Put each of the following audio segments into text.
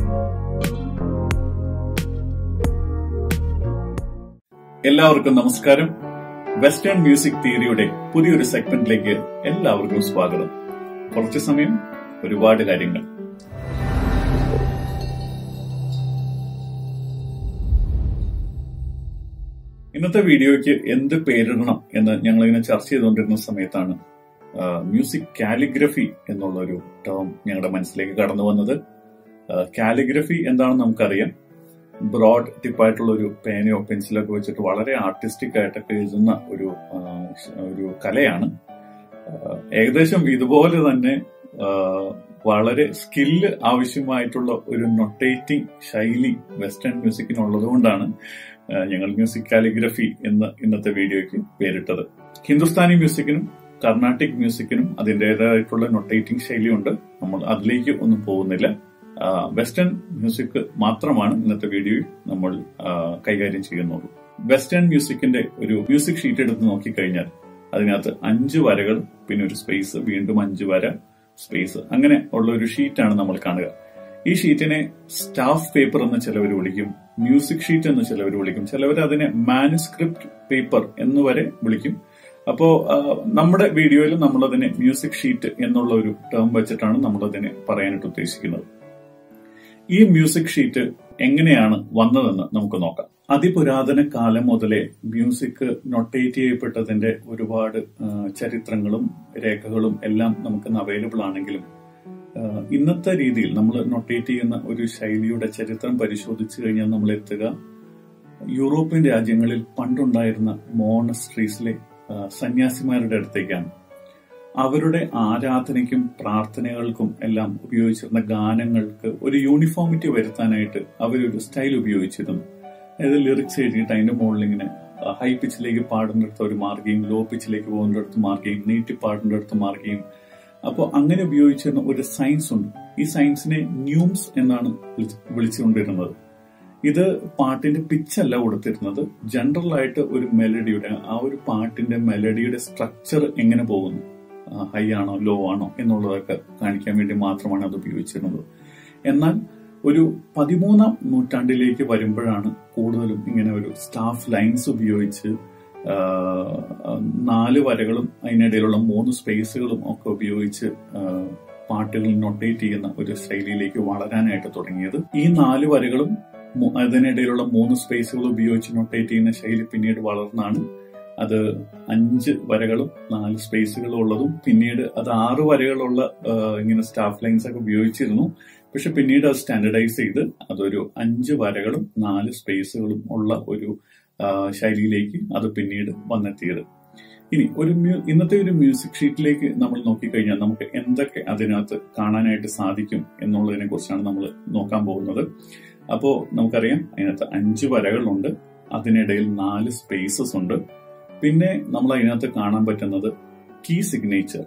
എല്ലാവർക്കും നമസ്കാരം western music തിയറിയുടെ പുതിയൊരു സെഗ്മെന്റിലേക്ക് എല്ലാവർക്കും സ്വാഗതം കുറച്ചു സമയം ഒരുപാട് കാര്യങ്ങൾ ഇന്നത്തെ വീഡിയോയ്ക്ക് എന്ത് പേരിടണം എന്ന് ഞങ്ങൾ ഇങ്ങനെ ചർച്ച ചെയ്തുകൊണ്ടിരുന്ന സമയത്താണ് മ്യൂസിക് കാലിഗ്രഫി എന്നുള്ള ഒരു ടേം ഞങ്ങളുടെ മനസ്സിലേക്ക് കടന്നു വന്നത് കാലിഗ്രഫി എന്താണെന്ന് നമുക്കറിയാം ബ്രോഡ് ടിപ്പായിട്ടുള്ള ഒരു പേനയോ പെൻസിലൊക്കെ വെച്ചിട്ട് വളരെ ആർട്ടിസ്റ്റിക് ആയിട്ടൊക്കെ എഴുതുന്ന ഒരു ഒരു കലയാണ് ഏകദേശം ഇതുപോലെ തന്നെ വളരെ സ്കില്ല് ആവശ്യമായിട്ടുള്ള ഒരു നൊട്ടേറ്റിംഗ് ശൈലി വെസ്റ്റേൺ മ്യൂസിക്കിനുള്ളത് കൊണ്ടാണ് ഞങ്ങൾ മ്യൂസിക് കാലിഗ്രഫി എന്ന ഇന്നത്തെ വീഡിയോയ്ക്ക് പേരിട്ടത് ഹിന്ദുസ്ഥാനി മ്യൂസിക്കിനും കർണാട്ടിക് മ്യൂസിക്കിനും അതിൻ്റെതായിട്ടുള്ള നൊട്ടേറ്റിംഗ് ശൈലിയുണ്ട് നമ്മൾ അതിലേക്ക് ഒന്നും പോകുന്നില്ല വെസ്റ്റേൺ മ്യൂസിക് മാത്രമാണ് ഇന്നത്തെ വീഡിയോയിൽ നമ്മൾ കൈകാര്യം ചെയ്യുന്നുള്ളൂ വെസ്റ്റേൺ മ്യൂസിക്കിന്റെ ഒരു മ്യൂസിക് ഷീറ്റ് എടുത്ത് നോക്കിക്കഴിഞ്ഞാൽ അതിനകത്ത് അഞ്ച് വരകൾ പിന്നെ ഒരു സ്പേസ് വീണ്ടും അഞ്ച് വര സ്പേസ് അങ്ങനെ ഉള്ള ഒരു ഷീറ്റാണ് നമ്മൾ കാണുക ഈ ഷീറ്റിനെ സ്റ്റാഫ് പേപ്പർ എന്ന് ചിലവർ വിളിക്കും മ്യൂസിക് ഷീറ്റ് എന്ന് ചിലവർ വിളിക്കും ചിലവർ അതിനെ മാനുസ്ക്രിപ്റ്റ് പേപ്പർ എന്ന് വരെ വിളിക്കും അപ്പോ നമ്മുടെ വീഡിയോയിൽ നമ്മളതിനെ മ്യൂസിക് ഷീറ്റ് എന്നുള്ള ഒരു ടേം വെച്ചിട്ടാണ് നമ്മളതിനെ പറയാനായിട്ട് ഉദ്ദേശിക്കുന്നത് ഈ മ്യൂസിക് ഷീറ്റ് എങ്ങനെയാണ് വന്നതെന്ന് നമുക്ക് നോക്കാം അതിപുരാതന കാലം മുതലേ മ്യൂസിക് നൊട്ടേറ്റ് ചെയ്യപ്പെട്ടതിന്റെ ഒരുപാട് ചരിത്രങ്ങളും രേഖകളും എല്ലാം നമുക്ക് അവൈലബിൾ ആണെങ്കിലും ഇന്നത്തെ രീതിയിൽ നമ്മൾ നൊട്ടേറ്റ് ചെയ്യുന്ന ഒരു ശൈലിയുടെ ചരിത്രം പരിശോധിച്ചു കഴിഞ്ഞാൽ നമ്മൾ എത്തുക യൂറോപ്യൻ രാജ്യങ്ങളിൽ പണ്ടുണ്ടായിരുന്ന മോണസ്ട്രീസിലെ സന്യാസിമാരുടെ അടുത്തേക്കാണ് അവരുടെ ആരാധനയ്ക്കും പ്രാർത്ഥനകൾക്കും എല്ലാം ഉപയോഗിച്ചിരുന്ന ഗാനങ്ങൾക്ക് ഒരു യൂണിഫോമിറ്റി വരുത്താനായിട്ട് അവരൊരു സ്റ്റൈൽ ഉപയോഗിച്ചിരുന്നു അതായത് ലിറിക്സ് എഴുതിയിട്ട് അതിന്റെ മുകളിൽ ഇങ്ങനെ ഹൈ പിച്ചിലേക്ക് പാടുന്നിടത്ത് ഒരു മാർഗയും ലോ പിച്ചിലേക്ക് പോകുന്നിടത്ത് മാർഗയും നീട്ടി പാടുന്നിടത്ത് മാർഗയും അപ്പോൾ അങ്ങനെ ഉപയോഗിച്ചിരുന്ന ഒരു സയൻസ് ഉണ്ട് ഈ സയൻസിനെ ന്യൂംസ് എന്നാണ് വിളിച്ചുകൊണ്ടിരുന്നത് ഇത് പാട്ടിന്റെ പിച്ചല്ല കൊടുത്തിരുന്നത് ജനറൽ ആയിട്ട് ഒരു മെലഡിയുടെ ആ ഒരു പാട്ടിന്റെ മെലഡിയുടെ സ്ട്രക്ചർ എങ്ങനെ പോകുന്നു ഹൈ ആണോ ലോ ആണോ എന്നുള്ളതൊക്കെ കാണിക്കാൻ വേണ്ടി മാത്രമാണ് അത് ഉപയോഗിച്ചിരുന്നത് എന്നാൽ ഒരു പതിമൂന്നാം നൂറ്റാണ്ടിലേക്ക് വരുമ്പോഴാണ് കൂടുതലും ഇങ്ങനെ ഒരു സ്റ്റാഫ് ലൈൻസ് ഉപയോഗിച്ച് നാല് വരകളും അതിനിടയിലുള്ള മൂന്ന് സ്പേസുകളും ഒക്കെ ഉപയോഗിച്ച് പാട്ടുകൾ നൊട്ടേറ്റ് ചെയ്യുന്ന ഒരു ശൈലിയിലേക്ക് വളരാനായിട്ട് തുടങ്ങിയത് ഈ നാല് വരകളും അതിനിടയിലുള്ള മൂന്ന് സ്പേസുകൾ ഉപയോഗിച്ച് നൊട്ടേറ്റ് ചെയ്യുന്ന ശൈലി പിന്നീട് വളർന്നാണ് അത് അഞ്ച് വരകളും നാല് സ്പേസുകളും ഉള്ളതും പിന്നീട് അത് ആറ് വരകളുള്ള ഇങ്ങനെ സ്റ്റാഫ് ലൈൻസ് ഒക്കെ ഉപയോഗിച്ചിരുന്നു പക്ഷെ പിന്നീട് അത് സ്റ്റാൻഡർഡൈസ് ചെയ്ത് അതൊരു അഞ്ച് വരകളും നാല് സ്പേസുകളും ഉള്ള ഒരു ശൈലിയിലേക്ക് അത് പിന്നീട് വന്നെത്തിയത് ഇനി ഒരു ഇന്നത്തെ ഒരു മ്യൂസിക് ഷീറ്റിലേക്ക് നമ്മൾ നോക്കിക്കഴിഞ്ഞാൽ നമുക്ക് എന്തൊക്കെ അതിനകത്ത് കാണാനായിട്ട് സാധിക്കും എന്നുള്ളതിനെ കുറിച്ചാണ് നമ്മൾ നോക്കാൻ പോകുന്നത് അപ്പോൾ നമുക്കറിയാം അതിനകത്ത് അഞ്ച് വരകളുണ്ട് അതിനിടയിൽ നാല് സ്പേസസ് ഉണ്ട് പിന്നെ നമ്മൾ അതിനകത്ത് കാണാൻ പറ്റുന്നത് key signature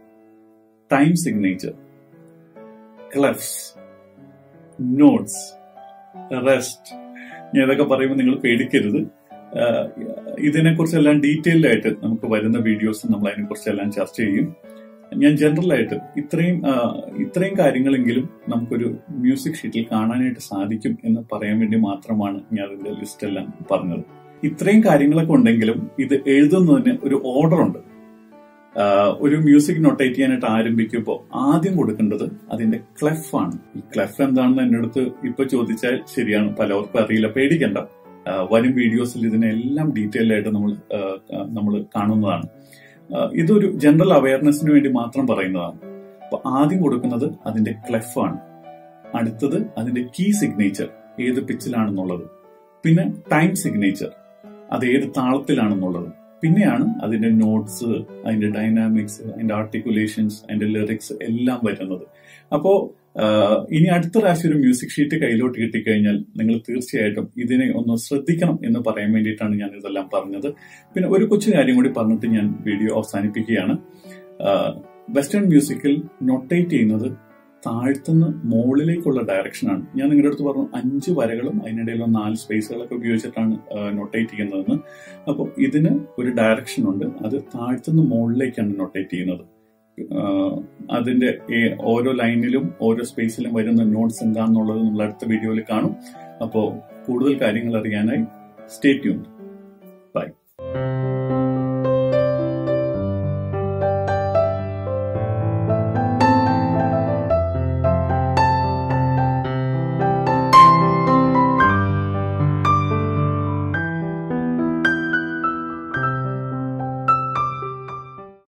time signature clefs notes rest ഞാൻ ഇതൊക്കെ പറയുമ്പോൾ നിങ്ങൾ പേടിക്കരുത് ഇതിനെക്കുറിച്ചെല്ലാം ഡീറ്റെയിൽഡ് ആയിട്ട് നമുക്ക് വരുന്ന വീഡിയോസ് നമ്മൾ അതിനെക്കുറിച്ചെല്ലാം ചർച്ച ചെയ്യും ഞാൻ ജനറൽ ആയിട്ട് ഇത്രയും ഇത്രയും കാര്യങ്ങളെങ്കിലും നമുക്കൊരു മ്യൂസിക് ഷീറ്റിൽ കാണാനായിട്ട് സാധിക്കും എന്ന് പറയാൻ വേണ്ടി മാത്രമാണ് ഞാൻ അതിന്റെ ലിസ്റ്റ് എല്ലാം പറഞ്ഞത് ഇത്രയും കാര്യങ്ങളൊക്കെ ഉണ്ടെങ്കിലും ഇത് എഴുതുന്നതിന് ഒരു ഓർഡർ ഉണ്ട് ഒരു മ്യൂസിക് നൊട്ടേറ്റ് ചെയ്യാനായിട്ട് ആരംഭിക്കുമ്പോൾ ആദ്യം കൊടുക്കേണ്ടത് അതിന്റെ ക്ലെഫ് ആണ് ഈ ക്ലെഫ് എന്താണെന്ന് എന്റെ അടുത്ത് ഇപ്പൊ ചോദിച്ചാൽ ശരിയാണ് പലവർക്കും അറിയില്ല പേടിക്കണ്ട വരും വീഡിയോസിൽ ഇതിനെല്ലാം ഡീറ്റെയിൽ ആയിട്ട് നമ്മൾ നമ്മൾ കാണുന്നതാണ് ഇതൊരു ജനറൽ അവയർനെസ്സിന് വേണ്ടി മാത്രം പറയുന്നതാണ് അപ്പൊ ആദ്യം കൊടുക്കുന്നത് അതിന്റെ ക്ലെഫ് ആണ് അടുത്തത് അതിന്റെ കീ സിഗ്നേച്ചർ ഏത് പിച്ചിലാണെന്നുള്ളത് പിന്നെ ടൈം സിഗ്നേച്ചർ അത് ഏത് താളത്തിലാണെന്നുള്ളത് പിന്നെയാണ് അതിന്റെ നോട്ട്സ് അതിന്റെ ഡൈനാമിക്സ് അതിന്റെ ആർട്ടിക്കുലേഷൻസ് അതിന്റെ ലിറിക്സ് എല്ലാം വരുന്നത് അപ്പോ ഇനി അടുത്ത പ്രാവശ്യം ഒരു മ്യൂസിക് ഷീറ്റ് കയ്യിലോട്ട് കിട്ടിക്കഴിഞ്ഞാൽ നിങ്ങൾ തീർച്ചയായിട്ടും ഇതിനെ ഒന്ന് ശ്രദ്ധിക്കണം എന്ന് പറയാൻ വേണ്ടിയിട്ടാണ് ഞാൻ ഇതെല്ലാം പറഞ്ഞത് പിന്നെ ഒരു കൊച്ചു കാര്യം കൂടി പറഞ്ഞിട്ട് ഞാൻ വീഡിയോ അവസാനിപ്പിക്കുകയാണ് വെസ്റ്റേൺ മ്യൂസിക്കിൽ നൊട്ടേറ്റ് ചെയ്യുന്നത് താഴ്ത്തുന്ന മുകളിലേക്കുള്ള ഡയറക്ഷനാണ് ഞാൻ നിങ്ങളുടെ അടുത്ത് പറഞ്ഞു അഞ്ച് വരകളും അതിനിടയിലുള്ള നാല് സ്പേസുകളൊക്കെ ഉപയോഗിച്ചിട്ടാണ് നൊട്ടേറ്റ് ചെയ്യുന്നതെന്ന് അപ്പോൾ ഇതിന് ഒരു ഡയറക്ഷൻ ഉണ്ട് അത് താഴ്ത്തുന്ന മുകളിലേക്കാണ് നൊട്ടേറ്റ് ചെയ്യുന്നത് അതിന്റെ ഏ- ഓരോ ലൈനിലും ഓരോ സ്പേസിലും വരുന്ന നോട്ട്സ് എന്താണെന്നുള്ളത് നമ്മൾ അടുത്ത വീഡിയോയിൽ കാണും അപ്പോൾ കൂടുതൽ കാര്യങ്ങൾ അറിയാനായി സ്റ്റേ ട്യൂൺ ബൈ